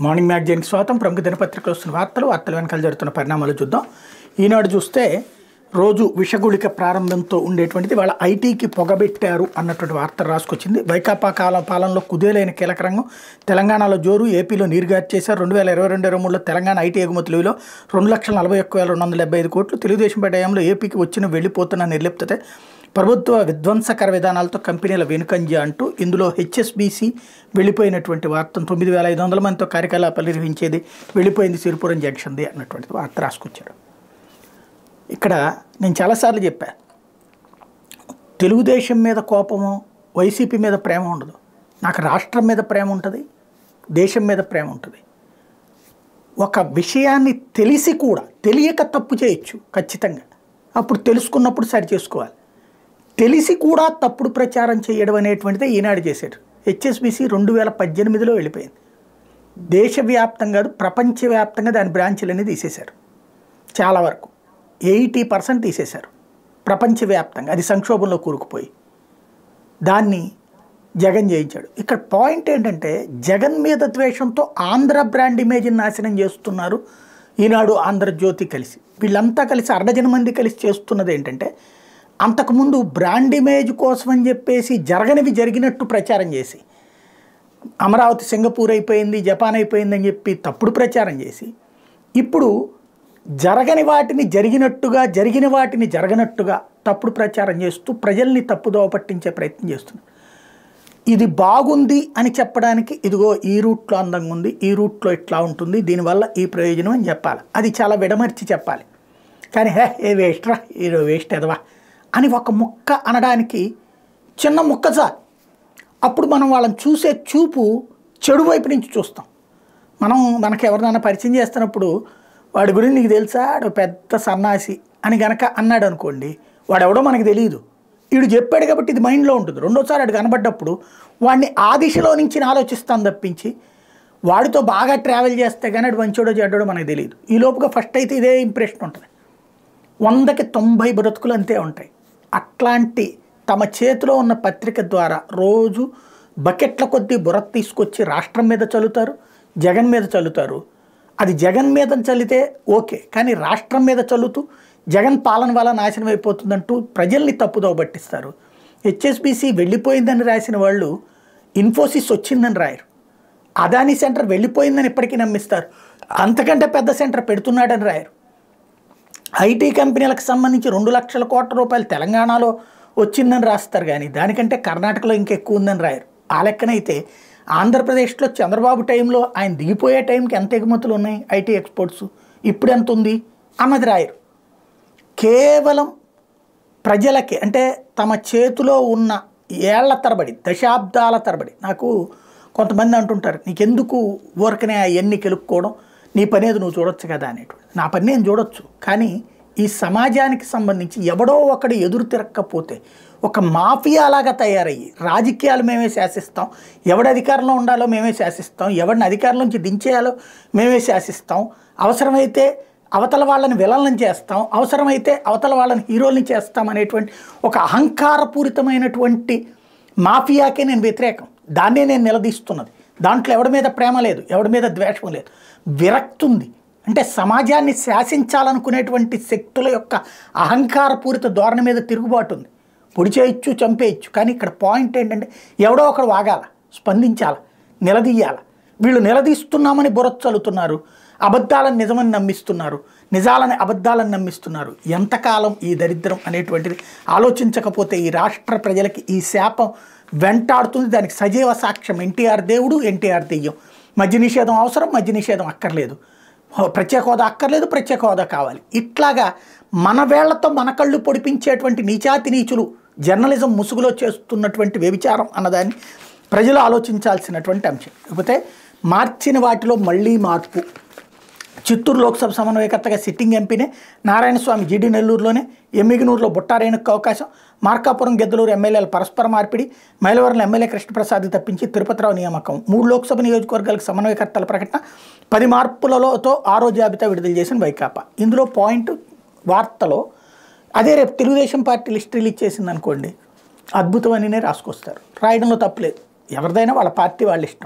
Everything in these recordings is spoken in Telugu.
మార్నింగ్ మ్యాగజైన్కి స్వాగతం ప్రముఖ దినపత్రికలు వస్తున్న వార్తలు వార్తల వెనకాల జరుగుతున్న పరిణామాలు చూద్దాం ఈనాడు చూస్తే రోజు విషగుళిక ప్రారంభంతో ఉండేటువంటిది వాళ్ళ ఐటీకి పొగబెట్టారు అన్నటువంటి వార్త రాసుకొచ్చింది వైకాపా కాల పాలనలో కుదేలైన కీలక రంగం తెలంగాణలో జోరు ఏపీలో నీరుగార్చేశారు చేశారు రెండు వేల ఇరవై రెండు ఇరవై మూడులో తెలంగాణ ఐటీ ఎగుమతులలో రెండు లక్షల నలభై ఒక్క వేల రెండు వందల డెబ్బై ఐదు కోట్లు తెలుగుదేశం హయాంలో ఏపీకి వచ్చిన వెళ్ళిపోతున్న నిర్లిప్తతే ప్రభుత్వ విధ్వంసకర విధానాలతో కంపెనీల వెనుకంజ అంటూ ఇందులో హెచ్ఎస్బీసీ వెళ్ళిపోయినటువంటి వార్తను తొమ్మిది వేల ఐదు వందల మందితో కార్యకలాపాలు నిర్వహించేది వెళ్ళిపోయింది సిరిపురం జంక్షన్ది అన్నటువంటి వార్త రాసుకొచ్చాడు ఇక్కడ నేను చాలాసార్లు చెప్పా తెలుగుదేశం మీద కోపము వైసీపీ మీద ప్రేమ ఉండదు నాకు రాష్ట్రం మీద ప్రేమ ఉంటుంది దేశం మీద ప్రేమ ఉంటుంది ఒక విషయాన్ని తెలిసి కూడా తెలియక తప్పు చేయొచ్చు ఖచ్చితంగా అప్పుడు తెలుసుకున్నప్పుడు సరి చేసుకోవాలి తెలిసి కూడా తప్పుడు ప్రచారం చేయడం అనేటువంటిది ఈనాడు చేశాడు హెచ్ఎస్బిసి రెండు వేల పద్దెనిమిదిలో వెళ్ళిపోయింది దేశవ్యాప్తంగా కాదు ప్రపంచవ్యాప్తంగా దాని బ్రాంచ్లన్నీ తీసేశారు చాలా వరకు ఎయిటీ పర్సెంట్ తీసేశారు ప్రపంచవ్యాప్తంగా అది సంక్షోభంలో కూరుకుపోయి దాన్ని జగన్ చేయించాడు ఇక్కడ పాయింట్ ఏంటంటే జగన్ మీద ద్వేషంతో ఆంధ్ర బ్రాండ్ ఇమేజ్ని నాశనం చేస్తున్నారు ఈనాడు ఆంధ్రజ్యోతి కలిసి వీళ్ళంతా కలిసి అర్ధజన మంది కలిసి చేస్తున్నది ఏంటంటే అంతకుముందు బ్రాండ్ ఇమేజ్ కోసం అని చెప్పేసి జరగనివి జరిగినట్టు ప్రచారం చేసి అమరావతి సింగపూర్ అయిపోయింది జపాన్ అయిపోయింది అని చెప్పి తప్పుడు ప్రచారం చేసి ఇప్పుడు జరగని వాటిని జరిగినట్టుగా జరిగిన వాటిని జరగనట్టుగా తప్పుడు ప్రచారం చేస్తూ ప్రజల్ని తప్పుదోవ పట్టించే ప్రయత్నం చేస్తున్నారు ఇది బాగుంది అని చెప్పడానికి ఇదిగో ఈ రూట్లో అందంగా ఉంది ఈ రూట్లో ఇట్లా ఉంటుంది దీనివల్ల ఈ ప్రయోజనం అని చెప్పాలి అది చాలా విడమర్చి చెప్పాలి కానీ హే ఏ వేస్ట్రా ఏ వేస్ట్ ఎదవా అని ఒక ముక్క అనడానికి చిన్న ముక్క సార్ అప్పుడు మనం వాళ్ళని చూసే చూపు చెడు వైపు నుంచి చూస్తాం మనం మనకు ఎవరినైనా పరిచయం చేస్తున్నప్పుడు వాడి గురించి నీకు తెలుసా వాడు పెద్ద సన్నాసి అని గనక అన్నాడు అనుకోండి వాడు ఎవడో మనకు తెలియదు వీడు చెప్పాడు కాబట్టి ఇది మైండ్లో ఉంటుంది రెండోసారి వాడు కనబడ్డప్పుడు వాడిని ఆ దిశలో నుంచి ఆలోచిస్తాను తప్పించి వాడితో బాగా ట్రావెల్ చేస్తే కానీ వాడు మంచోడో చెడ్డోడో మనకు తెలియదు ఈ లోపుగా ఫస్ట్ అయితే ఇదే ఇంప్రెషన్ ఉంటుంది వందకి తొంభై బ్రతుకులు అంతే ఉంటాయి అట్లాంటి తమ చేతిలో ఉన్న పత్రిక ద్వారా రోజు బకెట్ల కొద్దీ బుర్ర తీసుకొచ్చి రాష్ట్రం మీద చల్లుతారు జగన్ మీద చల్లుతారు అది జగన్ మీద చల్లితే ఓకే కానీ రాష్ట్రం మీద చల్లుతూ జగన్ పాలన వల్ల నాశనం అయిపోతుందంటూ ప్రజల్ని తప్పుదోవ పట్టిస్తారు హెచ్ఎస్బిసి వెళ్ళిపోయిందని రాసిన వాళ్ళు ఇన్ఫోసిస్ వచ్చిందని రాయరు అదానీ సెంటర్ వెళ్ళిపోయిందని ఇప్పటికీ నమ్మిస్తారు అంతకంటే పెద్ద సెంటర్ పెడుతున్నాడని రాయరు ఐటీ కంపెనీలకు సంబంధించి రెండు లక్షల కోట్ల రూపాయలు తెలంగాణలో వచ్చిందని రాస్తారు కానీ దానికంటే కర్ణాటకలో ఇంకెక్కువ ఉందని రాయరు ఆ లెక్కనైతే ఆంధ్రప్రదేశ్లో చంద్రబాబు టైంలో ఆయన దిగిపోయే టైంకి ఎంత ఎగుమతులు ఉన్నాయి ఐటీ ఎక్స్పోర్ట్స్ ఇప్పుడు ఎంత ఉంది అన్నది రాయరు కేవలం ప్రజలకి అంటే తమ చేతిలో ఉన్న ఏళ్ల తరబడి దశాబ్దాల తరబడి నాకు కొంతమంది అంటుంటారు నీకెందుకు ఊరకనే అవన్నీ కెలుక్కోవడం నీ పనేది నువ్వు చూడొచ్చు కదా అనేటువంటి నా పని నేను చూడొచ్చు కానీ ఈ సమాజానికి సంబంధించి ఎవడో ఒకడు ఎదురు తిరగకపోతే ఒక మాఫియాలాగా తయారయ్యి రాజకీయాలు మేమే శాసిస్తాం ఎవడి అధికారంలో ఉండాలో మేమే శాసిస్తాం ఎవరిని అధికారం నుంచి దించేయాలో మేమే శాసిస్తాం అవసరమైతే అవతల వాళ్ళని విలన్లను చేస్తాం అవసరమైతే అవతల వాళ్ళని హీరోల్ని చేస్తాం అనేటువంటి ఒక అహంకారపూరితమైనటువంటి మాఫియాకే నేను వ్యతిరేకం దాన్నే నేను నిలదీస్తున్నది దాంట్లో ఎవడి మీద ప్రేమ లేదు ఎవడి మీద ద్వేషం లేదు విరక్తుంది అంటే సమాజాన్ని శాసించాలనుకునేటువంటి శక్తుల యొక్క అహంకారపూరిత ధోరణి మీద తిరుగుబాటు ఉంది పొడి చేయొచ్చు చంపేయచ్చు కానీ ఇక్కడ పాయింట్ ఏంటంటే ఎవడో ఒకడు వాగాల స్పందించాల నిలదీయాల వీళ్ళు నిలదీస్తున్నామని బురచ్చలుతున్నారు అబద్ధాలను నిజమని నమ్మిస్తున్నారు నిజాలని అబద్ధాలను నమ్మిస్తున్నారు ఎంతకాలం ఈ దరిద్రం అనేటువంటిది ఆలోచించకపోతే ఈ రాష్ట్ర ప్రజలకి ఈ శాపం వెంటాడుతుంది దానికి సజీవ సాక్ష్యం ఎన్టీఆర్ దేవుడు ఎన్టీఆర్ దెయ్యం మద్య నిషేధం అవసరం మద్య నిషేధం అక్కర్లేదు ప్రత్యేక హోదా అక్కర్లేదు ప్రత్యేక హోదా కావాలి ఇట్లాగా మన వేళ్లతో మన కళ్ళు పొడిపించేటువంటి నీచాతి నీచులు జర్నలిజం ముసుగులో చేస్తున్నటువంటి వ్యభిచారం అన్నదాన్ని ప్రజలు ఆలోచించాల్సినటువంటి అంశం లేకపోతే మార్చిన వాటిలో మళ్ళీ మార్పు చిత్తూరు లోక్సభ సమన్వయకర్తగా సిట్టింగ్ ఎంపీనే నారాయణస్వామి జీడి నెల్లూరులోనే ఎమ్మిగినూరులో బుట్టారేణుకు అవకాశం మార్కాపురం గెద్దలూరు ఎమ్మెల్యేల పరస్పర మార్పిడి మైలవరం ఎమ్మెల్యే కృష్ణప్రసాద్ తప్పించి తిరుపతిరావు నియామకం మూడు లోక్సభ నియోజకవర్గాలకు సమన్వయకర్తల ప్రకటన పది మార్పులతో ఆరో జాబితా విడుదల చేసిన వైకాపా ఇందులో పాయింట్ వార్తలో అదే రేపు తెలుగుదేశం పార్టీ లిస్ట్ రిలీజ్ చేసింది అనుకోండి అద్భుతం అనినే రాసుకొస్తారు రాయడంలో తప్పులేదు ఎవరిదైనా వాళ్ళ పార్టీ వాళ్ళ ఇష్టం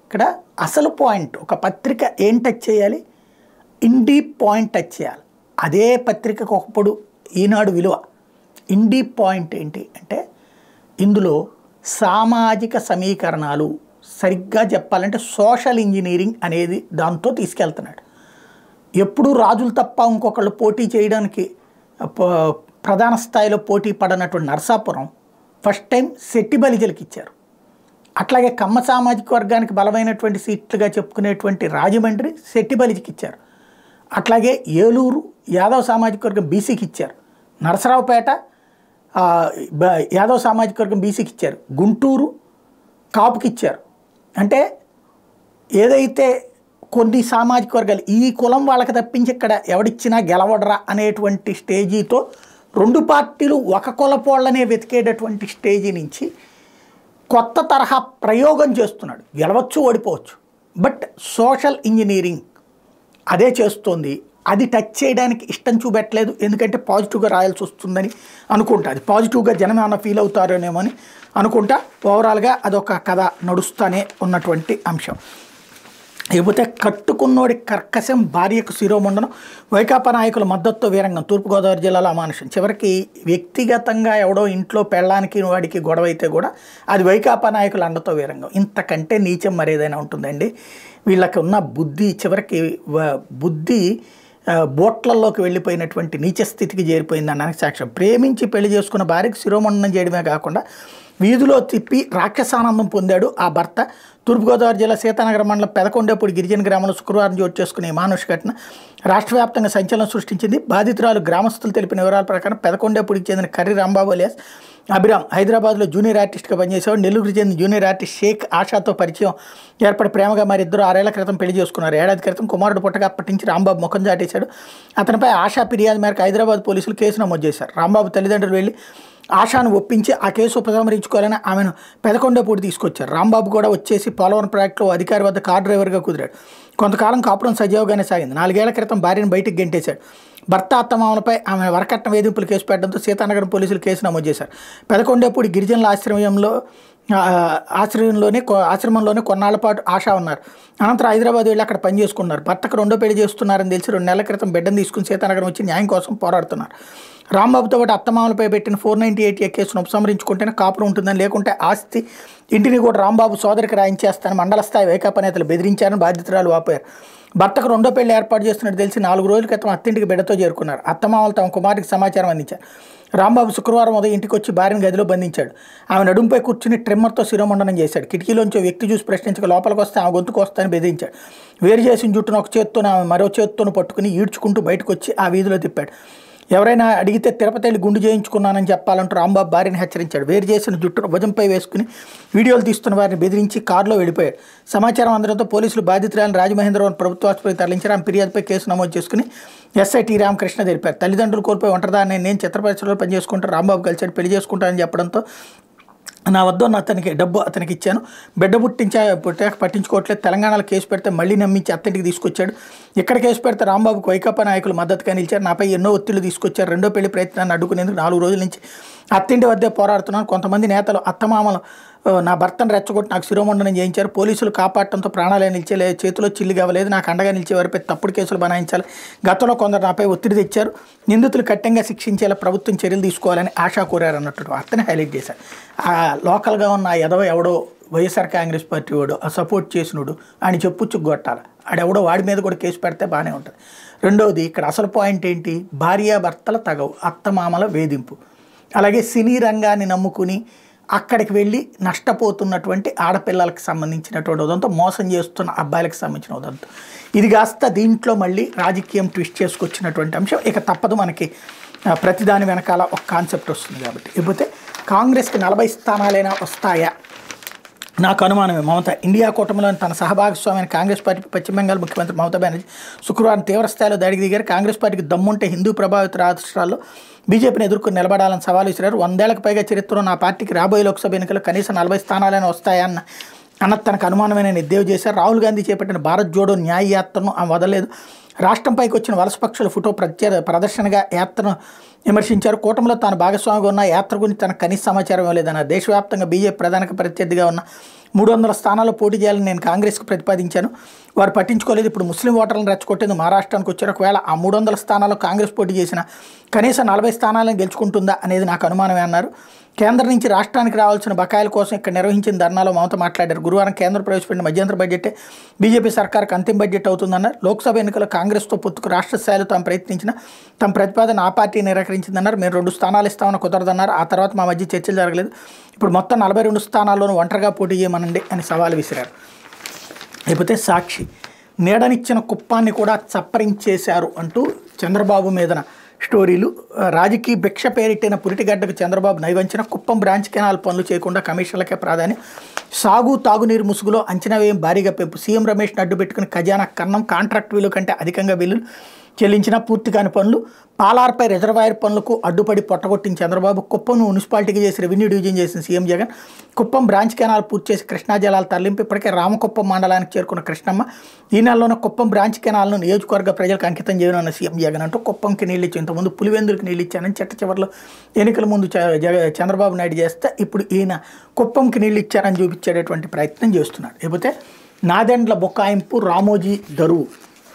ఇక్కడ అసలు పాయింట్ ఒక పత్రిక ఏం టచ్ చేయాలి ఇండీ పాయింట్ టచ్ చేయాలి అదే పత్రికకు ఒకప్పుడు ఈనాడు విలువ ఇండీ పాయింట్ ఏంటి అంటే ఇందులో సామాజిక సమీకరణాలు సరిగ్గా చెప్పాలంటే సోషల్ ఇంజనీరింగ్ అనేది దాంతో తీసుకెళ్తున్నాడు ఎప్పుడు రాజులు తప్ప ఇంకొకళ్ళు పోటీ చేయడానికి ప- ప్రధాన స్థాయిలో పోటీ పడనటువంటి నరసాపురం ఫస్ట్ టైం శెట్టి బలిజలకి ఇచ్చారు అట్లాగే కమ్మ సామాజిక వర్గానికి బలమైనటువంటి సీట్లుగా చెప్పుకునేటువంటి రాజమండ్రి శెట్టి బలిజకి ఇచ్చారు అట్లాగే ఏలూరు యాదవ్ సామాజిక వర్గం బీసీకి ఇచ్చారు నరసరావుపేట ఆ, బ- యాదవ్ సామాజిక వర్గం బీసీకి ఇచ్చారు గుంటూరు కాపుకి ఇచ్చారు అంటే ఏదైతే కొన్ని సామాజిక వర్గాలు ఈ కులం వాళ్ళకి తప్పించి ఇక్కడ ఎవడిచ్చినా గెలవడరా అనేటువంటి స్టేజీతో రెండు పార్టీలు ఒక కులపోళ్ళనే వెతికేటటువంటి స్టేజీ నుంచి కొత్త తరహా ప్రయోగం చేస్తున్నాడు గెలవచ్చు ఓడిపోవచ్చు బట్ సోషల్ ఇంజనీరింగ్ అదే చేస్తోంది అది టచ్ చేయడానికి ఇష్టం చూపెట్టలేదు ఎందుకంటే పాజిటివ్గా రాయాల్సి వస్తుందని అనుకుంటా అది పాజిటివ్గా జనం ఏమైనా ఫీల్ అవుతారేమో అని అనుకుంటా ఓవరాల్గా అదొక కథ నడుస్తూనే ఉన్నటువంటి అంశం లేకపోతే కట్టుకున్నోడి కర్కశం భార్యకు శిరోమండనం వైకాపా నాయకుల మద్దతుతో వీరంగం తూర్పుగోదావరి జిల్లాలో అమానుషం చివరికి వ్యక్తిగతంగా ఎవడో ఇంట్లో పెళ్ళానికి వాడికి గొడవ అయితే కూడా అది వైకాపా నాయకుల అండతో వీరంగం ఇంతకంటే నీచం మరేదైనా ఉంటుందండి వీళ్ళకి ఉన్న బుద్ధి చివరికి వ- బుద్ధి ఆ, బోట్లల్లోకి వెళ్ళిపోయినటువంటి నీచ స్థితికి చేరిపోయింది అనడానికి సాక్ష్యం ప్రేమించి పెళ్లి చేసుకున్న భార్యకు శిరోమండనం చేయడమే కాకుండా వీధిలో తిప్పి రాక్షసానందం పొందాడు ఆ భర్త తూర్పుగోదావరి జిల్లా సీతానగరం మండలం పెదకొండేపూడి గిరిజన గ్రామంలో శుక్రవారం చోటు చేసుకునే ఈ మానుష ఘటన రాష్ట్ర వ్యాప్తంగా సంచలనం సృష్టించింది బాధితురాలు గ్రామస్తులు తెలిపిన వివరాల ప్రకారం పెదకొండేపూడికి చెందిన కర్రి రాంబాబు అలియాస్ అభిరామ్ హైదరాబాద్లో జూనియర్ ఆర్టిస్ట్గా పనిచేసేవాడు నెల్లూరుకు చెందిన జూనియర్ ఆర్టిస్ట్ షేక్ ఆషాతో పరిచయం ఏర్పడి ప్రేమగా మరి ఇద్దరు ఆరేళ్ల క్రితం పెళ్లి చేసుకున్నారు ఏడాది క్రితం కుమారుడు పుట్టగా అప్పటి నుంచి రాంబాబు ముఖం చాటేశాడు అతనిపై ఆశా ఫిర్యాదు మేరకు హైదరాబాద్ పోలీసులు కేసు నమోదు చేశారు రాంబాబు తల్లిదండ్రులు వెళ్ళి ఆశాను ఒప్పించి ఆ కేసు ఉపసంహరించుకోవాలని ఆమెను పెదకొండపూడి తీసుకొచ్చారు రాంబాబు కూడా వచ్చేసి పోలవరం ప్రాజెక్టులో అధికారి వద్ద కార్ డ్రైవర్గా కుదిరాడు కొంతకాలం కాపురం సజీవంగానే సాగింది నాలుగేళ్ల క్రితం భార్యను బయటికి గెంటేశాడు భర్త అత్తమామలపై ఆమె వరకట్న వేధింపులు కేసు పెట్టడంతో సీతానగరం పోలీసులు కేసు నమోదు చేశారు పెదకొండపూడి గిరిజనుల ఆశ్రయంలో ఆ, ఆశ్రయంలోనే కొ- ఆశ్రమంలోనే కొన్నాళ్ల పాటు ఆశ ఉన్నారు అనంతరం హైదరాబాద్ వెళ్ళి అక్కడ పని చేసుకున్నారు భర్తకు రెండో పెళ్లి చేస్తున్నారని తెలిసి రెండు నెలల క్రితం బిడ్డను తీసుకుని సీతానగరం వచ్చి న్యాయం కోసం పోరాడుతున్నారు రాంబాబుతో పాటు అత్తమామలపై పెట్టిన ఫోర్ నైంటీ ఎయిట్ కేసును ఉపసంహరించుకుంటేనే కాపురం ఉంటుందని లేకుంటే ఆస్తి ఇంటిని కూడా రాంబాబు సోదరికి రాయించేస్తానని మండల స్థాయి వైకాపా నేతలు బెదిరించారని బాధితురాలు వాపోయారు భర్తకు రెండో పెళ్లి ఏర్పాటు చేస్తున్నట్టు తెలిసి నాలుగు రోజుల క్రితం అత్తింటికి బిడ్డతో చేరుకున్నారు అత్తమామలు తమ కుమారుడికి సమాచారం అందించారు రాంబాబు శుక్రవారం ఉదయం ఇంటికి వచ్చి భార్యను గదిలో బంధించాడు ఆమె నడుంపై కూర్చుని ట్రిమ్మర్తో శిరోమండనం చేశాడు కిటికీలోంచి ఓ వ్యక్తి చూసి ప్రశ్నించక లోపలికి వస్తే ఆమె గొంతుకు వస్తానని బెదిరించాడు వేరు చేసిన జుట్టును ఒక చేత్తోనే ఆమె మరో చేత్తోను పట్టుకుని ఈడ్చుకుంటూ బయటకు వచ్చి ఆ వీధిలో తిప్పాడు ఎవరైనా అడిగితే తిరుపతి వెళ్ళి గుండు చేయించుకున్నానని చెప్పాలంటూ రాంబాబు భార్యని హెచ్చరించాడు వేరు చేసిన జుట్టును భుజంపై వేసుకుని వీడియోలు తీస్తున్న వారిని బెదిరించి కారులో వెళ్ళిపోయాడు సమాచారం అందడంతో పోలీసులు బాధితురాలను రాజమహేంద్రవరం ప్రభుత్వ ఆసుపత్రికి తరలించారు ఆమె ఫిర్యాదుపై కేసు నమోదు చేసుకుని ఎస్ఐ టి రామకృష్ణ తెలిపారు తల్లిదండ్రులు కోల్పోయి ఒంటరిదాన్ని నేను చిత్ర పరిశ్రమలో పనిచేసుకుంటూ రాంబాబు కలిసాడు పెళ్లి చేసుకుంటానని చెప్పడంతో నా వద్ద ఉన్న అతనికి డబ్బు అతనికి ఇచ్చాను బిడ్డ పుట్టించా పుట్టాక పట్టించుకోవట్లేదు తెలంగాణలో కేసు పెడితే మళ్ళీ నమ్మించి అత్తింటికి తీసుకొచ్చాడు ఇక్కడ కేసు పెడితే రాంబాబుకు వైకాపా నాయకులు మద్దతుగా నిలిచారు నాపై ఎన్నో ఒత్తిళ్లు తీసుకొచ్చారు రెండో పెళ్లి ప్రయత్నాన్ని అడ్డుకునేందుకు నాలుగు రోజుల నుంచి అత్తింటి వద్దే పోరాడుతున్నాను కొంతమంది నేతలు అత్తమామలు ఆ, నా భర్తను రెచ్చగొట్టి నాకు శిరోమండనం చేయించారు పోలీసులు కాపాడటంతో ప్రాణాలే నిలిచే లే- చేతిలో చిల్లు కావలేదు నాకు అండగా నిలిచే వారిపై తప్పుడు కేసులు బనాయించాలి గతంలో కొందరు నాపై ఒత్తిడి తెచ్చారు నిందితులు కఠినంగా శిక్షించేలా ప్రభుత్వం చర్యలు తీసుకోవాలని ఆశా కోరారు అన్నట్టు వార్తని హైలైట్ చేశారు ఆ లోకల్గా ఉన్న ఆ ఎదవ ఎవడో వైఎస్ఆర్ కాంగ్రెస్ పార్టీ వాడు ఆ సపోర్ట్ చేసినోడు ఆయన చెప్పుచ్చు కొట్టాలి ఆడెవడో వాడి మీద కూడా కేసు పెడితే బాగానే ఉంటుంది రెండవది ఇక్కడ అసలు పాయింట్ ఏంటి భార్యాభర్తల తగవు అత్తమామల వేధింపు అలాగే సినీ రంగాన్ని నమ్ముకుని అక్కడికి వెళ్ళి నష్టపోతున్నటువంటి ఆడపిల్లలకు సంబంధించినటువంటి ఉదంతో మోసం చేస్తున్న అబ్బాయిలకు సంబంధించిన ఉదంతం ఇది కాస్త దీంట్లో మళ్ళీ రాజకీయం ట్విస్ట్ చేసుకొచ్చినటువంటి అంశం ఇక తప్పదు మనకి ఆ, ప్రతిదాని వెనకాల ఒక కాన్సెప్ట్ వస్తుంది కాబట్టి ఇకపోతే కాంగ్రెస్కి నలభై స్థానాలైనా వస్తాయా నాకు అనుమానమే మమత ఇండియా కూటమిలోని తన సహభాగస్వామైన కాంగ్రెస్ పార్టీ పశ్చిమ బెంగాల్ ముఖ్యమంత్రి మమతా బెనర్జీ శుక్రవారం తీవ్రస్థాయిలో దాడికి దిగారు కాంగ్రెస్ పార్టీకి దమ్ముంటే హిందూ ప్రభావిత రాష్ట్రాల్లో బీజేపీని ఎదుర్కొని నిలబడాలని సవాల్ విసిరారు వందేళ్లకు పైగా చరిత్రలో నా పార్టీకి రాబోయే లోక్సభ ఎన్నికల్లో కనీసం నలభై స్థానాలైనా వస్తాయన్న అన్నది తనకు అనుమానమైన ఎద్దేవి చేశారు రాహుల్ గాంధీ చేపట్టిన భారత్ జోడో న్యాయ యాత్రను ఆమె వదలలేదు రాష్ట్రంపైకి వచ్చిన వలస పక్షుల ఫోటో ప్రత్యేక ప్రదర్శనగా యాత్రను విమర్శించారు కూటమిలో తాను భాగస్వామిగా ఉన్న యాత్ర గురించి తనకు కనీస సమాచారం ఇవ్వలేదన్నారు దేశవ్యాప్తంగా బీజేపీ ప్రధాన ప్రత్యర్థిగా ఉన్న మూడు వందల స్థానాల్లో పోటీ చేయాలని నేను కాంగ్రెస్కు ప్రతిపాదించాను వారు పట్టించుకోలేదు ఇప్పుడు ముస్లిం ఓటర్లను రెచ్చగొట్టేందుకు మహారాష్ట్రానికి వచ్చారు ఒకవేళ ఆ మూడు వందల స్థానాల్లో కాంగ్రెస్ పోటీ చేసిన కనీసం నలభై స్థానాలను గెలుచుకుంటుందా అనేది నాకు అనుమానమే అన్నారు కేంద్రం నుంచి రాష్ట్రానికి రావాల్సిన బకాయిల కోసం ఇక్కడ నిర్వహించిన ధర్నాలో మమత మాట్లాడారు గురువారం కేంద్రం ప్రవేశపెట్టిన మధ్యంతర బడ్జెటే బీజేపీ సర్కార్కు అంతిమ బడ్జెట్ అవుతుందన్నారు లోక్సభ ఎన్నికల్లో కాంగ్రెస్తో పొత్తుకు రాష్ట్ర స్థాయిలో తాము ప్రయత్నించిన తమ ప్రతిపాదన ఆ పార్టీ నిరాకరించిందన్నారు మేము రెండు స్థానాలు ఇస్తామని కుదరదన్నారు ఆ తర్వాత మా మధ్య చర్చలు జరగలేదు ఇప్పుడు మొత్తం నలభై రెండు స్థానాల్లోనూ ఒంటరిగా పోటీ చేయమనండి అని సవాల్ విసిరారు లేకపోతే సాక్షి నీడనిచ్చిన కుప్పాన్ని కూడా చప్పరించేశారు అంటూ చంద్రబాబు మీదన స్టోరీలు ఆ, రాజకీయ భిక్ష పేరిట్టిన పురిటిగడ్డకు చంద్రబాబు నైవంచిన కుప్పం బ్రాంచ్ కెనాల్ పనులు చేయకుండా కమిషన్లకే ప్రాధాన్యం సాగు తాగునీరు ముసుగులో అంచనా వ్యయం భారీగా పెంపు సీఎం రమేష్ను అడ్డు పెట్టుకుని ఖజానా కన్నం కాంట్రాక్ట్ విలువ కంటే అధికంగా బిల్లులు చెల్లించిన పూర్తి కాని పనులు పాలార్పై రిజర్వాయర్ పనులకు అడ్డుపడి పొట్టగొట్టిన చంద్రబాబు కుప్పం మున్సిపాలిటీకి చేసి రెవెన్యూ డివిజన్ చేసిన CM Jagan Kuppam branch canal పూర్తి చేసి కృష్ణా జలాలు తరలింపు ఇప్పటికే రామకుప్పం మండలానికి చేరుకున్న కృష్ణమ్మ ఈ నెలలోనే కుప్పం బ్రాంచ్ కెనాల్ను నియోజకవర్గ ప్రజలకు అంకితం చేయనున్న సీఎం జగన్ అంటూ కుప్పంకి నీళ్ళు ఇచ్చి ఇంతకుముందు పులివెందులకు నీళ్ళు ఇచ్చానని చెట్ట చివరిలో ఎన్నికల ముందు చ- జగ- చంద్రబాబు నాయుడు చేస్తే ఇప్పుడు ఈయన కుప్పంకి నీళ్ళు ఇచ్చారని చూపించేటటువంటి ప్రయత్నం చేస్తున్నాడు లేకపోతే నాదెండ్ల బొక్కాయింపు రామోజీ దరువు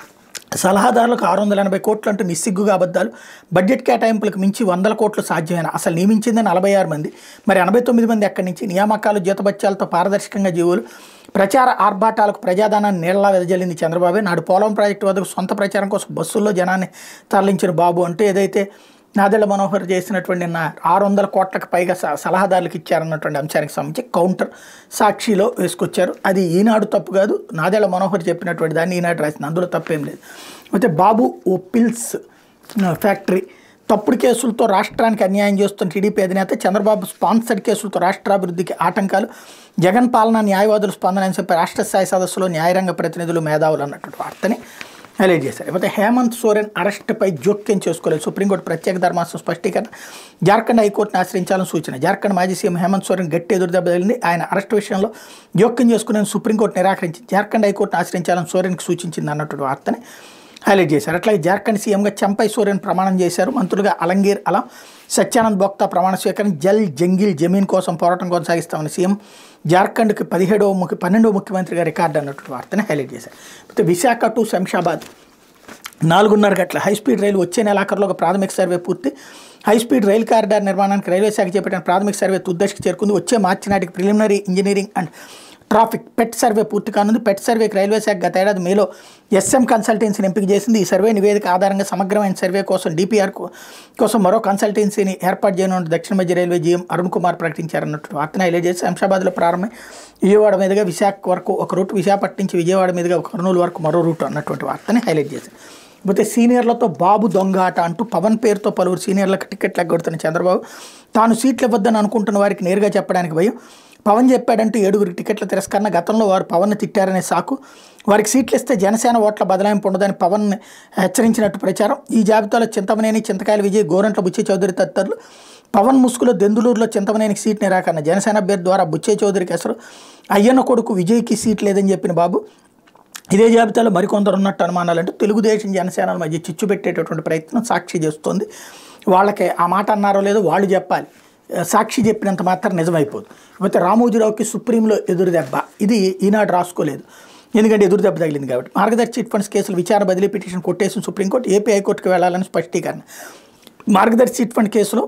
సలహాదారులకు ఆరు వందల ఎనభై కోట్లు అంటూ నిస్సిగ్గుగా అబద్ధాలు బడ్జెట్ కేటాయింపులకు మించి వందల కోట్లు సాధ్యమైన అసలు నియమించింది నలభై ఆరు మంది మరి ఎనభై తొమ్మిది మంది ఎక్కడి నుంచి నియామకాలు జీతబత్యాలతో పారదర్శకంగా జీవులు ప్రచార ఆర్భాటాలకు ప్రజాదానాన్ని నీళ్ళలా వెదజల్లింది చంద్రబాబు నాడు పోలవరం ప్రాజెక్టు వద్దకు సొంత ప్రచారం కోసం బస్సుల్లో జనాన్ని తరలించిన బాబు అంటూ ఏదైతే నాదెళ్ల మనోహర్ చేసినటువంటి నిన్న ఆరు వందల కోట్లకు పైగా స- సలహాదారులకు ఇచ్చారన్నటువంటి అంశానికి సంబంధించి కౌంటర్ సాక్షిలో వేసుకొచ్చారు అది ఈనాడు తప్పు కాదు నాదెళ్ల మనోహర్ చెప్పినటువంటి దాన్ని ఈనాడు రాసింది అందులో తప్పేం లేదు అయితే బాబు ఓ పిల్స్ ఆ, ఫ్యాక్టరీ తప్పుడు కేసులతో రాష్ట్రానికి అన్యాయం చేస్తున్న టీడీపీ అధినేత చంద్రబాబు స్పాన్సర్డ్ కేసులతో రాష్ట్రాభివృద్ధికి ఆటంకాలు జగన్ పాలన న్యాయవాదుల స్పందన అంశంపై రాష్ట్ర స్థాయి సదస్సులో న్యాయరంగ ప్రతినిధులు మేధావులు అన్నటువంటి వార్తని హైలైట్ చేశారు లేకపోతే హేమంత్ సోరెన్ అరెస్టుపై జోక్యం చేసుకోలేదు సుప్రీంకోర్టు ప్రత్యేక ధర్మాసనం స్పష్టీకరణ జార్ఖండ్ హైకోర్టును ఆశ్రయించాలని సూచన జార్ఖండ్ మాజీ సీఎం హేమంత్ సోరెన్ గట్టి ఎదురుదెబ్బ తగిలింది ఆయన అరెస్టు విషయంలో జోక్యం చేసుకునే సుప్రీంకోర్టు నిరాకరించింది జార్ఖండ్ హైకోర్టును ఆశ్రయించాలని సోరెన్కి సూచించింది అన్నటువంటి వార్తని హైలైట్ చేశారు అట్లాగే జార్ఖండ్ సీఎంగా చంపై సోరెన్ ప్రమాణం చేశారు మంత్రులుగా అలంగీర్ అలం సత్యానంద్ బోక్తా ప్రమాణ స్వీకరణ జల్ జంగిల్ జమీన్ కోసం పోరాటం కొనసాగిస్తామని సీఎం జార్ఖండ్కి పదిహేడవ ముఖ్య పన్నెండవ ముఖ్యమంత్రిగా రికార్డు అన్నటువంటి వార్తని హైలైట్ చేశారు అయితే విశాఖ టు శంషాబాద్ నాలుగున్నర గంటల హై స్పీడ్ రైలు వచ్చే నెలాఖరులో ఒక ప్రాథమిక సర్వే పూర్తి హై స్పీడ్ రైలు కారిడార్ నిర్మాణానికి రైల్వే శాఖ చేపట్టిన ప్రాథమిక సర్వే తుద్దశకి చేరుకుంది వచ్చే మార్చి నాటికి preliminary engineering and traffic PET survey పూర్తి కానుంది పెట్ సర్వేకి రైల్వే శాఖ గత ఏడాది మేలో ఎస్ఎం కన్సల్టెన్సీని ఎంపిక చేసింది ఈ సర్వే నివేదిక ఆధారంగా సమగ్రమైన సర్వే కోసం డిపిఆర్ కోసం మరో కన్సల్టెన్సీని ఏర్పాటు చేయనున్న దక్షిణ మధ్య రైల్వే జీఎం అరుణ్ కుమార్ ప్రకటించారన్నట్టు వార్తను హైలైట్ చేసి శంషాబాద్లో ప్రారంభమై విజయవాడ మీదుగా విశాఖ వరకు ఒక రూట్ విశాఖపట్నం నుంచి విజయవాడ మీదుగా ఒక కర్నూలు వరకు మరో రూట్ అన్నటువంటి వార్తని హైలైట్ చేశారు పోతే సీనియర్లతో బాబు దొంగ ఆట అంటూ పవన్ పేరుతో పలువురు సీనియర్లకు టికెట్లు ఎగ్గొడుతున్న చంద్రబాబు తాను సీట్లు ఇవ్వద్దని అనుకుంటున్న వారికి నేరుగా చెప్పడానికి భయం పవన్ చెప్పాడంటూ ఏడుగురికి టికెట్ల తిరస్కరణ గతంలో వారు పవన్ తిట్టారనే సాకు వారికి సీట్లు ఇస్తే జనసేన ఓట్ల బదలాయింపు ఉండదని పవన్ హెచ్చరించినట్టు ప్రచారం ఈ జాబితాలో చింతమనేని చింతకాయల విజయ్ గోరంట్ల బుచ్చి చౌదరి తదితరులు పవన్ ముసుగులో దెందులూరులో చింతమనేనికి సీట్ నిరాకరణ జనసేన అభ్యర్థి ద్వారా బుచ్చే చౌదరికి అసలు అయ్యన్న కొడుకు విజయ్కి సీట్ లేదని చెప్పిన బాబు ఇదే జాబితాలో మరికొందరు ఉన్నట్టు అనుమానాలంటే తెలుగుదేశం జనసేనల మధ్య చిచ్చు పెట్టేటటువంటి ప్రయత్నం సాక్షి చేస్తుంది వాళ్ళకి ఆ మాట అన్నారో లేదో వాళ్ళు చెప్పాలి సాక్షి చెప్పినంత మాత్రం నిజమైపోదు ఇకపోతే రామోజీరావుకి సుప్రీంలో ఎదురు దెబ్బ ఇది ఈనాడు రాసుకోలేదు ఎందుకంటే ఎదురు దెబ్బ తగిలింది కాబట్టి మార్గదర్శి చిట్ ఫండ్స్ కేసులు విచారణ బదిలీ పిటిషన్ కొట్టేసిన సుప్రీంకోర్టు ఏపీ హైకోర్టుకు వెళ్లాలని స్పష్టీకరణ మార్గదర్శి చిట్ ఫండ్ కేసులో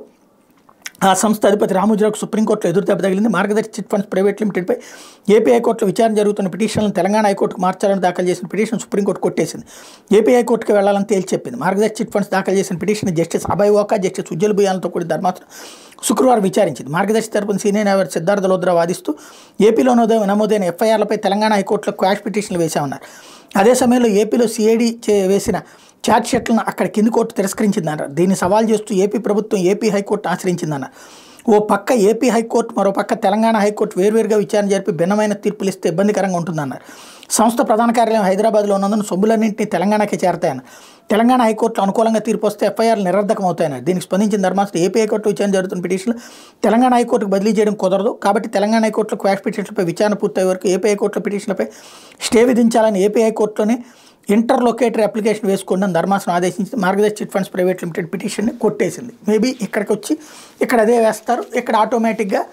ఆ సంస్థ అధిపతి రామోజీరావుకు సుప్రీంకోర్టులో ఎదురు దెబ్బ తగిలింది మార్గదర్శి చిట్ ఫండ్స్ ప్రైవేట్ లిమిటెడ్పై ఏపీ హైకోర్టులో విచారణ జరుగుతున్న పిటిషన్లను తెలంగాణ హైకోర్టుకు మార్చాలని దాఖలు చేసిన పిటిషన్ సుప్రీంకోర్టు కొట్టేసింది ఏపీ హైకోర్టుకు వెళ్లాలని తేల్చి చెప్పింది మార్గదర్శి చిట్ ఫండ్స్ దాఖలు చేసిన petition justice Abhay Oka justice Ujjal భుయాలతో కూడిన ధర్మాసనం శుక్రవారం విచారించింది మార్గదర్శి తరపున సీనియర్ న్యాయవాది సిద్ధార్థ లోద్రా వాదిస్తూ ఏపీలో నమోదైన నమోదైన ఎఫ్ఐఆర్లపై తెలంగాణ హైకోర్టులో క్వాష్ పిటిషన్లు వేశామన్నారు అదే సమయంలో ఏపీలో సిఐడి చే వేసిన ఛార్జ్ షీట్లను అక్కడ కింది కోర్టు తిరస్కరించిందన్నారు దీన్ని సవాల్ చేస్తూ ఏపీ ప్రభుత్వం ఏపీ హైకోర్టు ఆశ్రయించిందన్నారు ఓ పక్క ఏపీ హైకోర్టు మరో పక్క తెలంగాణ హైకోర్టు వేర్వేరుగా విచారణ జరిపి భిన్నమైన తీర్పులు ఇస్తే ఇబ్బందికరంగా ఉంటుందన్నారు సంస్థ ప్రధాన కార్యాలయం హైదరాబాద్లో ఉన్నందున సొమ్ములన్నింటినీ తెలంగాణకే చేరతాయన్నారు తెలంగాణ హైకోర్టులో అనుకూలంగా తీర్పు వస్తే ఎఫ్ఐఆర్ నిరర్ధకం అవుతాయన్నారు దీనికి స్పందించిన ధర్మాసనం ఏపీ హైకోర్టు విచారణ జరుగుతున్న పిటిషన్లు తెలంగాణ హైకోర్టుకు బదిలీ చేయడం కుదరదు కాబట్టి తెలంగాణ హైకోర్టులో క్వాష్ పిటిషన్లపై విచారణ పూర్తయ్యే వరకు ఏపీ హైకోర్టులో పిటిషన్లపై స్టే విధించాలని ఏపీ హైకోర్టులోనే ఇంటర్లొకేటరీ అప్లికేషన్ వేసుకోండి ధర్మాసనం ఆదేశించి Margadarsi chit funds private limited పిటిషన్ని కొట్టేసింది మేబీ ఇక్కడికి వచ్చి ఇక్కడ అదే వేస్తారు ఇక్కడ ఆటోమేటిక్గా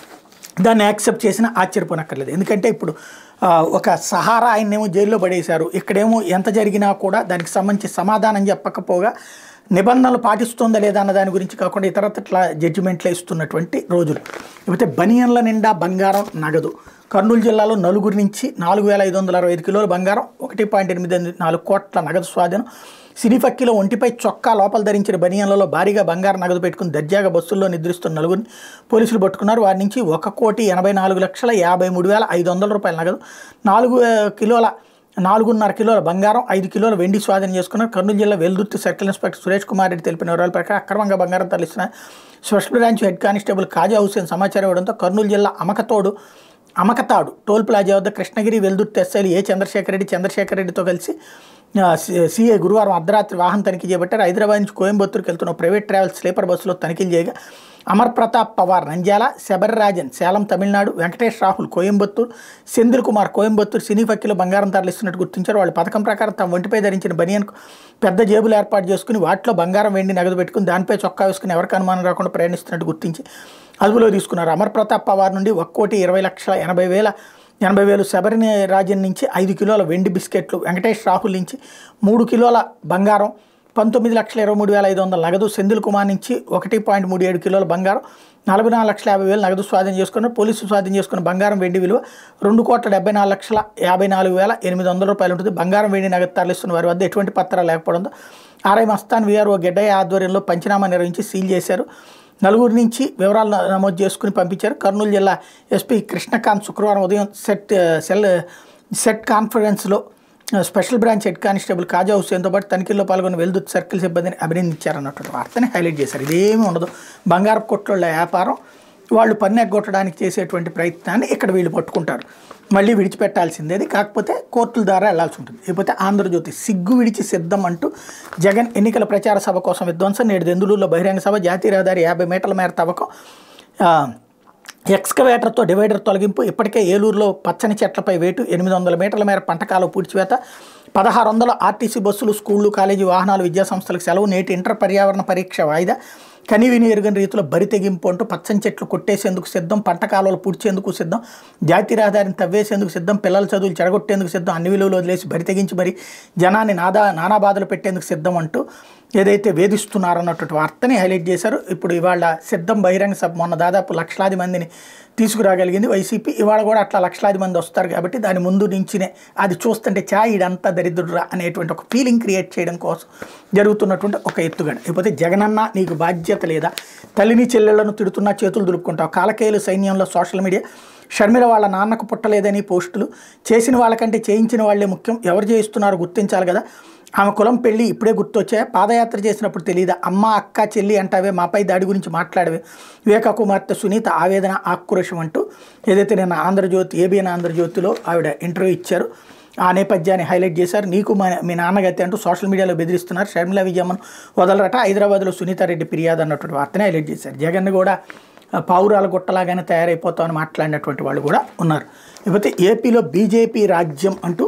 దాన్ని యాక్సెప్ట్ చేసినా ఆశ్చర్యపోనక్కర్లేదు ఎందుకంటే ఇప్పుడు ఆ, ఒక సహారా ఆయన్నేమో జైల్లో పడేశారు ఇక్కడేమో ఎంత జరిగినా కూడా దానికి సంబంధించి సమాధానం చెప్పకపోగా నిబంధనలు పాటిస్తుందా లేదా అన్న దాని గురించి కాకుండా ఇతరత్ర జడ్జిమెంట్లు ఇస్తున్నటువంటి రోజులు లేకపోతే బనియన్ల నిండా బంగారం నగదు కర్నూలు జిల్లాలో నలుగురి నుంచి నాలుగు వేల ఐదు వందల అరవై ఐదు కిలోల బంగారం ఒకటి పాయింట్ ఎనిమిది ఎనిమిది నాలుగు కోట్ల నగదు స్వాధీనం సిరిఫక్కిలో ఒంటిపై చొక్కా లోపల ధరించిన బనియన్లలో భారీగా బంగారు నగదు పెట్టుకుని దర్జాగా బస్సుల్లో నిద్రిస్తున్న నలుగురిని పోలీసులు పట్టుకున్నారు వారి నుంచి ఒక కోటి ఎనభై నాలుగు లక్షల యాభై మూడు వేల ఐదు వందల రూపాయల నగదు నాలుగు ఆ, కిలోల నాలుగున్నర కిలోల బంగారం ఐదు కిలోల వెండి స్వాధీనం చేసుకున్నారు కర్నూలు జిల్లా వెల్దుర్తి సర్కిల్ ఇన్స్పెక్టర్ సురేష్ కుమార్ రెడ్డి తెలిపిన వివరాల ప్రకారం అక్రమంగా బంగారం తరలిస్తున్న special branch head constable Khaja Hussain సమాచారం ఇవ్వడంతో కర్నూలు జిల్లా అమకతోడు అమకతాడు టోల్ ప్లాజా వద్ద కృష్ణగిరి వెల్దుర్తి ఎస్ఐలు ఏ చంద్రశేఖర్ రెడ్డి చంద్రశేఖర్ రెడ్డితో కలిసి ఆ, సి- సిఐ గురువారం అర్ధరాత్రి వాహనం తనిఖీ చేపట్టారు హైదరాబాద్ నుంచి కోయంబత్తూరుకి వెళ్తున్న ప్రైవేట్ ట్రావెల్స్ స్లీపర్ బస్సులో తనిఖీలు చేయగా అమర్ ప్రతాప్ పవార్ నంద్యాల శబరిరాజన్ సేలం తమిళనాడు వెంకటేష్ రాహుల్ కోయంబత్తూరు సెందిల్ కుమార్ కోయంబత్తూరు సినీ ఫక్కిలో బంగారం తరలిస్తున్నట్టు గుర్తించారు వాళ్ళ పథకం ప్రకారం తమ ఒంటిపై ధరించిన బనియన్కు పెద్ద జేబులు ఏర్పాటు చేసుకుని వాటిలో బంగారం వెండి నగదు పెట్టుకుని దానిపై చొక్కా వేసుకుని ఎవరికి అనుమానం రాకుండా ప్రయాణిస్తున్నట్టు గుర్తించి అదుపులో తీసుకున్నారు అమర్ ప్రతాప్ పవార్ నుండి ఒక కోటి ఇరవై లక్షల ఎనభై వేల ఎనభై వేలు శబరిని రాజ్యం నుంచి ఐదు కిలోల వెండి బిస్కెట్లు వెంకటేష్ రాహుల్ నుంచి మూడు కిలోల బంగారం పంతొమ్మిది లక్షల ఇరవై మూడు వేల ఐదు వందల నగదు సెంధిల్ కుమార్ నుంచి ఒకటి పాయింట్ మూడు ఏడు కిలోల బంగారం నలభై నాలుగు లక్షల యాభై వేలు నగదు స్వాధీనం చేసుకున్నారు పోలీసులు స్వాధీనం చేసుకున్న బంగారం వెండి విలువ రెండు కోట్ల డెబ్బై నాలుగు లక్షల యాభై నాలుగు వేల ఎనిమిది వందల రూపాయలు ఉంటుంది బంగారం వెండి నగదు తరలిస్తున్న వారి వద్ద ఎటువంటి పత్రాలు లేకపోవడంతో ఆర్ఐ మస్తాన్ విఆర్ఓ గెడ్డయ్య ఆధ్వర్యంలో పంచనామా నిర్వహించి సీల్ చేశారు నలుగురి నుంచి వివరాలు న- నమోదు చేసుకుని పంపించారు కర్నూలు జిల్లా ఎస్పీ కృష్ణకాంత్ శుక్రవారం ఉదయం సెట్ సెల్ సెట్ కాన్ఫరెన్స్లో special branch head constable Khaja హుసేన్తో పాటు తనిఖీల్లో పాల్గొన్న వెల్దుత్ సర్కిల్ సిబ్బందిని అభినందించారన్నటువంటి వార్తని హైలైట్ చేశారు ఇదేమీ ఉండదు బంగారపు కొట్ల వ్యాపారం వాళ్ళు పన్ను ఎగ్గొట్టడానికి చేసేటువంటి ప్రయత్నాన్ని ఇక్కడ వీళ్ళు పట్టుకుంటారు మళ్ళీ విడిచిపెట్టాల్సిందేది కాకపోతే కోర్టుల ద్వారా వెళ్లాల్సి ఉంటుంది లేకపోతే ఆంధ్రజ్యోతి సిగ్గు విడిచి సిద్ధం అంటూ జగన్ ఎన్నికల ప్రచార సభ కోసం విధ్వంసం నేడు దెందులూరులో బహిరంగ సభ జాతీయ రహదారి యాభై మీటర్ల మేర తవ్వకం ఆ, ఎక్స్కవేటర్తో డివైడర్ తొలగింపు ఇప్పటికే ఏలూరులో పచ్చని చెట్లపై వేటు ఎనిమిది వందల మీటర్ల మేర పంటకాలు పూడ్చివేత పదహారు వందల ఆర్టీసీ బస్సులు స్కూళ్లు కాలేజీ వాహనాలు విద్యాసంస్థలకు సెలవు నేటి ఇంటర్ పర్యావరణ పరీక్ష వాయిదా కనివిని ఎరుగని రీతిలో బరి తెగింపు అంటూ పచ్చని చెట్లు కొట్టేసేందుకు సిద్ధం పంట కాలువలు పూడ్చేందుకు సిద్ధం జాతీయ రహదారిని తవ్వేసేందుకు సిద్ధం పిల్లల చదువులు చెడగొట్టేందుకు సిద్ధం అన్ని విలువలు వదిలేసి బరి తెగించి మరి జనాన్ని నాదా నానా బాధలు పెట్టేందుకు సిద్ధం అంటూ ఏదైతే వేధిస్తున్నారన్నటువంటి వార్తని హైలైట్ చేశారు ఇప్పుడు ఇవాళ సిద్ధం బహిరంగ సభ మొన్న దాదాపు లక్షలాది మందిని తీసుకురాగలిగింది వైసీపీ ఇవాళ కూడా అట్లా లక్షలాది మంది వస్తారు కాబట్టి దాని ముందు నుంచినే అది చూస్తుంటే చా ఇడంతా దరిద్రురా అనేటువంటి ఒక ఫీలింగ్ క్రియేట్ చేయడం కోసం జరుగుతున్నటువంటి ఒక ఎత్తుగడ లేకపోతే జగనన్న నీకు బాధ్యత లేదా తల్లిని చెల్లెళ్లను తిడుతున్నా చేతులు దులుపుకుంటావు కాలకేయులు సైన్యంలో సోషల్ మీడియా షర్మిల వాళ్ళ నాన్నకు పుట్టలేదని పోస్టులు చేసిన వాళ్ళకంటే చేయించిన వాళ్ళే ముఖ్యం ఎవరు చేయిస్తున్నారో గుర్తించాలి కదా ఆమె కులం పెళ్ళి ఇప్పుడే గుర్తొచ్చాయి పాదయాత్ర చేసినప్పుడు తెలియదా అమ్మ అక్క చెల్లి అంటావే మాపై దాడి గురించి మాట్లాడవే వివేక కుమార్తె సునీత ఆవేదన ఆక్రోశం అంటూ ఏదైతే నేను ఆంధ్రజ్యోతి ఏబిఎన్ ఆంధ్రజ్యోతిలో ఆవిడ ఇంటర్వ్యూ ఇచ్చారు ఆ నేపథ్యాన్ని హైలైట్ చేశారు నీకు మా మీ నాన్నగతి అంటూ సోషల్ మీడియాలో బెదిరిస్తున్నారు షర్మిల విజయమ్మను వదలరట హైదరాబాద్లో సునీతారెడ్డి ఫిర్యాదు అన్నటువంటి వార్తని హైలైట్ చేశారు జగన్ కూడా ఆ, పావురాల గుట్టలాగానే తయారైపోతామని మాట్లాడినటువంటి వాళ్ళు కూడా ఉన్నారు లేకపోతే ఏపీలో బీజేపీ రాజ్యం అంటూ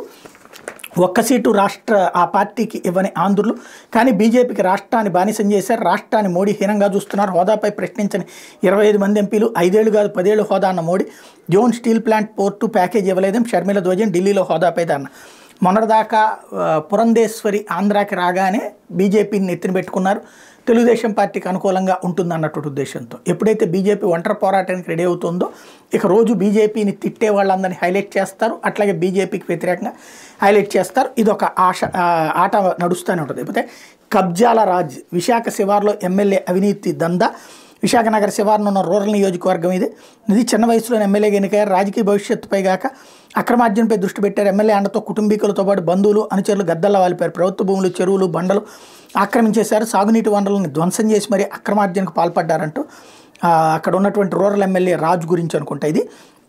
ఒక్క సీటు రాష్ట్ర ఆ పార్టీకి ఇవ్వని ఆంధ్రులు కానీ బీజేపీకి రాష్ట్రాన్ని బానిసం చేశారు రాష్ట్రాన్ని మోడీ హీనంగా చూస్తున్నారు హోదాపై ప్రశ్నించని ఇరవై ఐదు మంది ఎంపీలు ఐదేళ్లు కాదు పదేళ్ళు హోదా అన్న Modi zone steel plant port package ఇవ్వలేదని షర్మిల ధ్వజం ఢిల్లీలో హోదాపై ధర్నా మొన్నటిదాకా ఆ, పురంధేశ్వరి ఆంధ్రాకి రాగానే బీజేపీని నెత్తిన పెట్టుకున్నారు తెలుగుదేశం పార్టీకి అనుకూలంగా ఉంటుంది అన్నటువంటి ఉద్దేశంతో ఎప్పుడైతే బీజేపీ ఒంటరి పోరాటానికి రెడీ అవుతుందో ఇక రోజు బీజేపీని తిట్టే వాళ్ళందరినీ హైలైట్ చేస్తారు అట్లాగే బీజేపీకి వ్యతిరేకంగా హైలైట్ చేస్తారు ఇది ఒక ఆశ ఆ, ఆట నడుస్తూనే ఉంటుంది లేకపోతే కబ్జాల రాజ్ విశాఖ శివార్లో ఎమ్మెల్యే అవినీతి దందా విశాఖ నగర శివారులో ఉన్న రూరల్ నియోజకవర్గం ఇది ఇది చిన్న వయసులోనే ఎమ్మెల్యేగా ఎన్నికయ్యారు రాజకీయ భవిష్యత్తుపై గాక అక్రమార్జనపై దృష్టి పెట్టారు ఎమ్మెల్యే అండతో కుటుంబీకులతో పాటు బంధువులు అనుచరులు గద్దల్లా వాలిపారు ప్రభుత్వ భూములు చెరువులు బండలు ఆక్రమించేశారు సాగునీటి వనరులను ధ్వంసం చేసి మరీ అక్రమార్జనకు పాల్పడ్డారంటూ ఆ, అక్కడ ఉన్నటువంటి రూరల్ ఎమ్మెల్యే రాజు గురించి అనుకుంటా ఇది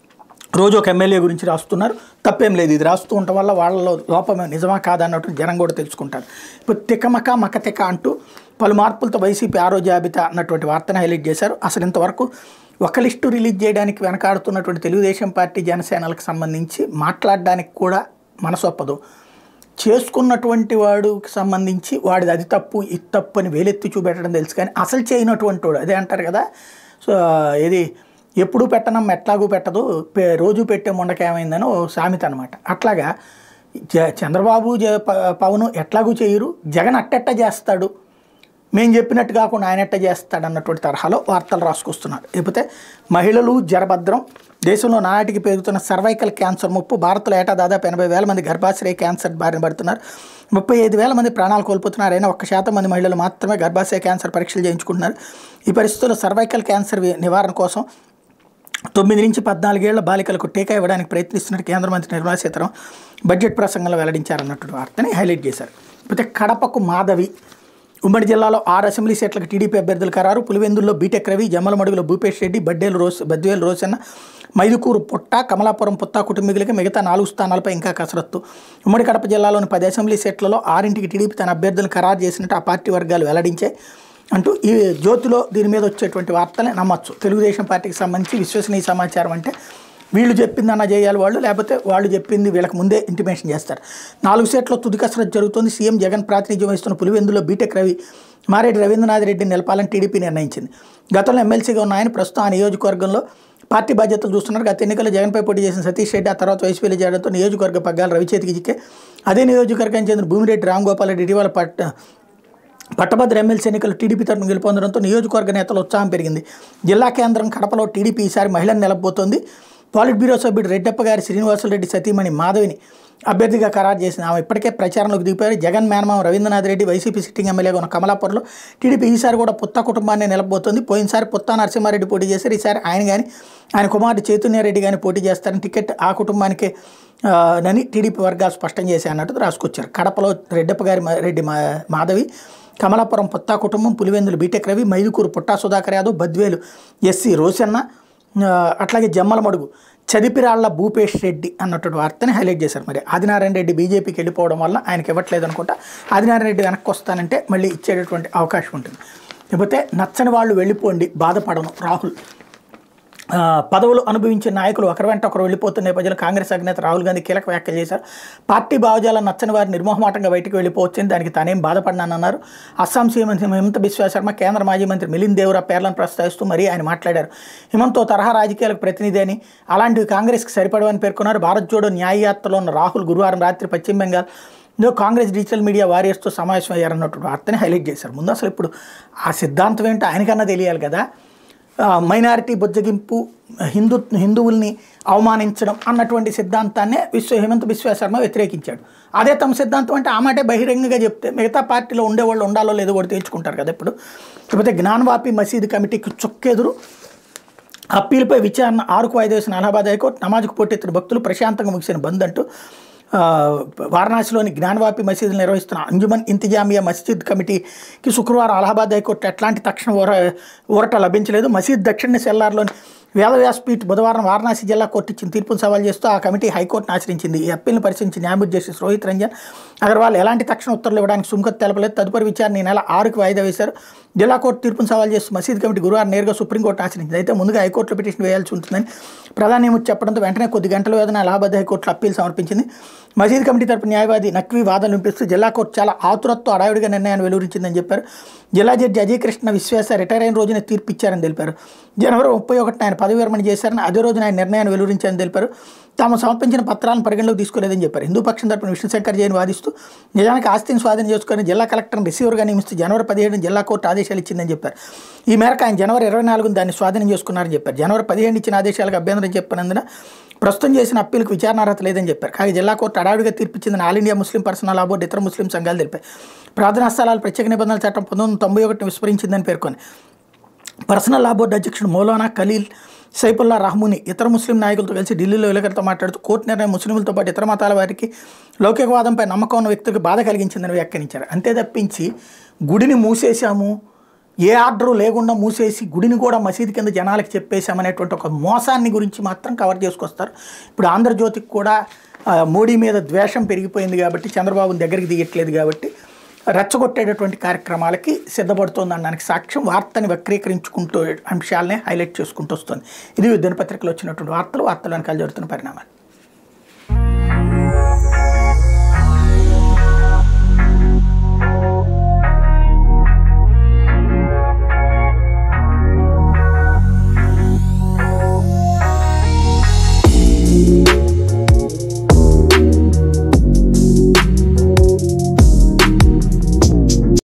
రోజు ఒక ఎమ్మెల్యే గురించి రాస్తున్నారు తప్పేం లేదు ఇది రాస్తూ ఉండటం వల్ల వాళ్ళలో లోపమే నిజమా కాదా అన్నట్టు జనం కూడా తెలుసుకుంటారు ఇప్పుడు తికమక మకతిక అంటూ పలు మార్పులతో వైసీపీ ఆరో జాబితా అన్నటువంటి వార్తను హైలైట్ చేశారు అసలు ఇంతవరకు ఒక లిస్టు రిలీజ్ చేయడానికి వెనకాడుతున్నటువంటి తెలుగుదేశం పార్టీ జనసేనలకు సంబంధించి మాట్లాడడానికి కూడా మనసొప్పదు చేసుకున్నటువంటి వాడికి సంబంధించి వాడిది అది తప్పు ఇది తప్పు అని వేలెత్తి చూపెట్టడం తెలుసు కానీ అసలు చేయనటువంటి వాడు అదే అంటారు కదా సో ఇది ఎప్పుడు పెట్టనం ఎట్లాగూ పెట్టదు పే- రోజు పెట్టే ముండకేమైందని ఓ సామెత అనమాట అట్లాగా జ చంద్రబాబు జ ప- పవన్ ఎట్లాగూ చేయరు జగన్ అట్టెట్ట చేస్తాడు మేము చెప్పినట్టు కాకుండా ఆయన ఎట్ట చేస్తాడు అన్నటువంటి తరహాలో వార్తలు రాసుకొస్తున్నారు లేకపోతే మహిళలు జరభద్రం దేశంలో నాటికి పెరుగుతున్న సర్వైకల్ క్యాన్సర్ ముప్పు భారత్లో ఏటా దాదాపు ఎనభై వేల మంది గర్భాశయ క్యాన్సర్ బారిన పడుతున్నారు ముప్పై ఐదు వేల మంది ప్రాణాలు కోల్పోతున్నారు అయినా ఒక్క శాతం మంది మహిళలు మాత్రమే గర్భాశయ క్యాన్సర్ పరీక్షలు చేయించుకుంటున్నారు ఈ పరిస్థితుల్లో సర్వైకల్ క్యాన్సర్ వి- నివారణ కోసం తొమ్మిది నుంచి పద్నాలుగేళ్ల బాలికలకు టీకా ఇవ్వడానికి ప్రయత్నిస్తున్నట్టు కేంద్ర మంత్రి నిర్మలా సీతారామన్ బడ్జెట్ ప్రసంగంలో వెల్లడించారన్నటువంటి వార్తని హైలైట్ చేశారు అయితే కడపకు మాధవి ఉమ్మడి జిల్లాలో ఆరు అసెంబ్లీ సీట్లకు టీడీపీ అభ్యర్థులు ఖరారు పులివెందుల్లో బీటెక్ రవి జమ్మలమడుగులో భూపేష్ రెడ్డి బడ్డేలు రోస్ బద్వేలు రోసన్న మైదుకూరు పుట్ట కమలాపురం పుత్త కుటుంబీకులకి మిగతా నాలుగు స్థానాలపై ఇంకా కసరత్తు ఉమ్మడి కడప జిల్లాలోని పది అసెంబ్లీ సీట్లలో ఆరింటికి టీడీపీ తన అభ్యర్థులను ఖరారు చేసినట్టు ఆ పార్టీ వర్గాలు వెల్లడించాయి అంటూ ఈ జ్యోతిలో దీని మీద వచ్చేటువంటి వార్తల్ని నమ్మచ్చు తెలుగుదేశం పార్టీకి సంబంధించి విశ్వసనీయ సమాచారం అంటే వీళ్ళు చెప్పిందన్న చేయాలి వాళ్ళు లేకపోతే వాళ్ళు చెప్పింది వీళ్ళకి ముందే ఇంటిమేషన్ చేస్తారు నాలుగు సీట్ల తుది కసరత్తు జరుగుతోంది సీఎం జగన్ ప్రాతినిధ్యం వహిస్తున్న పులివెందులో బీటెక్ రవి మారేటి రవీంద్రనాథ్ రెడ్డిని నిలపాలని టీడీపీ నిర్ణయించింది గతంలో ఎమ్మెల్సీగా ఉన్న ఆయన ప్రస్తుతం ఆ నియోజకవర్గంలో పార్టీ బాధ్యతలు చూస్తున్నారు గత ఎన్నికల్లో జగన్పై పోటీ చేసిన సతీష్ రెడ్డి ఆ తర్వాత వైసీపీలో చేయడంతో నియోజకవర్గ పగ్గాలు రవిచేతికి చిక్కే అదే నియోజకవర్గానికి చెందిన భూమిరెడ్డి రామ్గోపాల్ రెడ్డి ఇటీవల పట్ట పట్టభద్ర ఎమ్మెల్సీ ఎన్నికలు టీడీపీ తరఫున గెలుపొందడంతో నియోజకవర్గ నేతల ఉత్సాహం పెరిగింది జిల్లా కేంద్రం కడపలో టీడీపీ ఈసారి మహిళను నిలబోతోంది పాలిట్ బ్యూరో సభ్యుడు రెడ్డప్ప గారి శ్రీనివాసులరెడ్డి సతీమణి మాధవిని అభ్యర్థిగా ఖరారు చేసిన ఆమె ఇప్పటికే ప్రచారంలోకి దిగిపోయారు జగన్ మేనమామ రవీంద్రనాథ్ రెడ్డి వైసీపీ సిట్టింగ్ ఎమ్మెల్యేగా ఉన్న కమలాపూర్లో టీడీపీ ఈసారి కూడా పుత్త కుటుంబాన్ని నిలబోతోంది పోయినసారి పుత్తా నరసింహారెడ్డి పోటీ చేశారు ఈసారి ఆయన కానీ ఆయన కుమారుడు చైతన్యారెడ్డి కానీ పోటీ చేస్తారని టికెట్ ఆ కుటుంబానికే ఆ, నని టీడీపీ వర్గాలు స్పష్టం చేశాయి అన్నట్టు రాసుకొచ్చారు కడపలో రెడ్డప్ప గారి మా- రెడ్డి మా మాధవి కమలాపురం పుత్తా కుటుంబం పులివెందులు బీటెక్ రవి మైదుకూరు పుట్టా సుధాకర్ యాదవ్ బద్వేలు ఎస్సీ రోసన్న ఆ, అట్లాగే జమ్మల మడుగు చదిపిరాళ్ల భూపేష్ రెడ్డి అన్నటువంటి వార్తని హైలైట్ చేశారు మరి ఆదినారాయణ రెడ్డి బీజేపీకి వెళ్ళిపోవడం వల్ల ఆయనకి ఇవ్వట్లేదు అనుకుంటా ఆదినారాయణ రెడ్డి వెనక్కి వస్తానంటే మళ్ళీ ఇచ్చేటటువంటి అవకాశం ఉంటుంది లేకపోతే నచ్చని వాళ్ళు వెళ్ళిపోండి బాధపడను రాహుల్ ఆ, పదవులు అనుభవించే నాయకులు ఒకరి వెంట ఒకరు వెళ్ళిపోతున్న నేపథ్యంలో కాంగ్రెస్ అధినేత రాహుల్ గాంధీ కీలక వ్యాఖ్యలు చేశారు పార్టీ భావజాలను నచ్చని వారు నిర్మోహమాటంగా బయటకు వెళ్ళిపోవచ్చని దానికి తానేం బాధపడినానన్నారు అస్సాం సీఎం మంత్రి హిమంత బిశ్వ శర్మ కేంద్ర మాజీ మంత్రి మిలింద్ దేవరా పేర్లను ప్రస్తావిస్తూ మరీ ఆయన మాట్లాడారు హిమంతో తరహా రాజకీయాలకు ప్రతినిధి అని అలాంటివి కాంగ్రెస్కి సరిపడవని పేర్కొన్నారు భారత్ జోడో న్యాయయాత్రలో ఉన్న రాహుల్ గురువారం రాత్రి పశ్చిమ బెంగాల్ లో కాంగ్రెస్ డిజిటల్ మీడియా వారియర్స్తో సమావేశం అయ్యారన్నటువంటి వార్తని హైలైట్ చేశారు ముందు అసలు ఇప్పుడు ఆ సిద్ధాంతం ఏంటో ఆయనకన్నా తెలియాలి కదా ఆ, మైనారిటీ బుజ్జగింపు హిందూ హిందువుల్ని అవమానించడం అన్నటువంటి సిద్ధాంతాన్నే విశ్వ హేమంత్ బిశ్వ శర్మ వ్యతిరేకించాడు అదే తమ సిద్ధాంతం అంటే ఆ మాటే బహిరంగంగా చెప్తే మిగతా పార్టీలో ఉండేవాళ్ళు ఉండాలో లేదో కూడా తేల్చుకుంటారు కదా ఇప్పుడు లేకపోతే జ్ఞానవాపి మసీదు కమిటీకి చుక్కెదురు అప్పీలుపై విచారణ ఆరుకు వాయిదా వేసిన అలహాబాద్ హైకోర్టు నమాజ్కు పోటెత్తిన భక్తులు ప్రశాంతంగా ముగిసిన బంద్ అంటూ ఆ, వారణాసిలోని జ్ఞానవాపి మసీదులు నిర్వహిస్తున్న అంజుమన్ ఇంతిజామియా మసీద్ కమిటీకి శుక్రవారం అలహాబాద్ హైకోర్టు ఎట్లాంటి తక్షణ ఊర ఊరట లభించలేదు మసీద్ దక్షిణ సెల్లార్లోని వేదవ్యాసపీఠ్ బుధవారం వారణాసి జిల్లా కోర్టు ఇచ్చిన తీర్పును సవాల్ చేస్తూ ఆ కమిటీ హైకోర్టును ఆశ్రయించింది ఈ అప్పీల్ను పరిశీలించి న్యాయమూర్తి జస్టిస్ రోహిత్ రంజన్ అగర్వాల్ ఎలాంటి తక్షణ ఉత్తర్వులు ఇవ్వడానికి సుముఖత తెలపలేదు తదుపరి విచారణ ఈ నెల ఆరుకి వాయిదా వేశారు జిల్లా కోర్టు తీర్పును సవాల్ చేస్తూ మసీద్ కమిటీ గురువారం నేరుగా సుప్రీంకోర్టు ఆశ్రయించింది అయితే ముందుగా హైకోర్టులో పిటిషన్ వేయాల్సి ఉంటుందని ప్రధాన న్యాయమూర్తి చెప్పడంతో వెంటనే కొద్ది గంటల వ్యవధిన అలహాబాద్ హైకోర్టులో అప్పీల్ సమర్పించింది మసీద్ కమిటీ తరపు న్యాయవాది నక్వీ వాదనలు వినిపిస్తూ జిల్లా కోర్టు చాలా ఆతురత్తో అడావిడిగా నిర్ణయాన్ని వెలువరించిందని చెప్పారు జిల్లా జడ్జి అజయ్ కృష్ణ విశ్వాస రిటైర్ అయిన రోజునే తీర్పు ఇచ్చారని తెలిపారు జనవరి ముప్పై ఒకటిన ఆయన పదవి విరమణ చేశారని అదే రోజున ఆయన నిర్ణయాన్ని వెలువరించారని తెలిపారు తాము సమర్పించిన పత్రాలను పరిగణలోకి తీసుకోలేదని చెప్పారు హిందూ పక్షం తరపున విష్ణుశంకర్ జైన్ వాదిస్తూ నిజానికి ఆస్తిని స్వాధీనం చేసుకుని జిల్లా కలెక్టర్ని రిసీవర్గా నియమిస్తూ జనవరి పదిహేడున జిల్లా కోర్టు ఆదేశాలు ఇచ్చిందని చెప్పారు ఈ మేరకు ఆయన జనవరి ఇరవై నాలుగున దాన్ని స్వాధీనం చేసుకున్నారని చెప్పారు జనవరి పదిహేను ఇచ్చిన ఆదేశాలకు అభ్యంతరం చెప్పినందున ప్రస్తుతం చేసిన అప్పీలకు విచారణ అర్హత లేదని చెప్పారు కాగా జిల్లా కోర్టు అడావిడిగా తీర్పిచ్చిందని all India Muslim personal law board ఇతర ముస్లిం సంఘాలు తెలిపాయి ప్రార్థనా స్థలాలు ప్రత్యేక నిబంధనల చట్టం పంతొమ్మిది వందల తొంభై ఒకటిని విస్మరించిందని పేర్కొని పర్సనల్ లా బోర్డు అధ్యక్షుడు మౌలానా ఖలీల్ సైఫుల్లా రహముని ఇతర ముస్లిం నాయకులతో కలిసి ఢిల్లీలో విలేకరులతో మాట్లాడుతూ కోర్టు నిర్ణయం ముస్లింలతో పాటు ఇతర మతాల వారికి లౌకికవాదంపై నమ్మకం ఉన్న వ్యక్తులకు బాధ కలిగించిందని వ్యాఖ్యానించారు అంతే తప్పించి గుడిని మూసేశాము ఏ ఆర్డరు లేకుండా మూసేసి గుడిని కూడా మసీదు కింద జనాలకి చెప్పేశామనేటువంటి ఒక మోసాన్ని గురించి మాత్రం కవర్ చేసుకొస్తారు ఇప్పుడు ఆంధ్రజ్యోతికి కూడా ఆ, మోడీ మీద ద్వేషం పెరిగిపోయింది కాబట్టి చంద్రబాబుని దగ్గరికి దిగట్లేదు కాబట్టి రెచ్చగొట్టేటటువంటి కార్యక్రమాలకి సిద్ధపడుతోంది అనడానికి సాక్ష్యం వార్తని వక్రీకరించుకుంటూ అంశాలనే హైలైట్ చేసుకుంటూ వస్తుంది ఇది దినపత్రికలో వచ్చినటువంటి వార్తలు వార్తలు వెనకాల జరుగుతున్న పరిణామాలు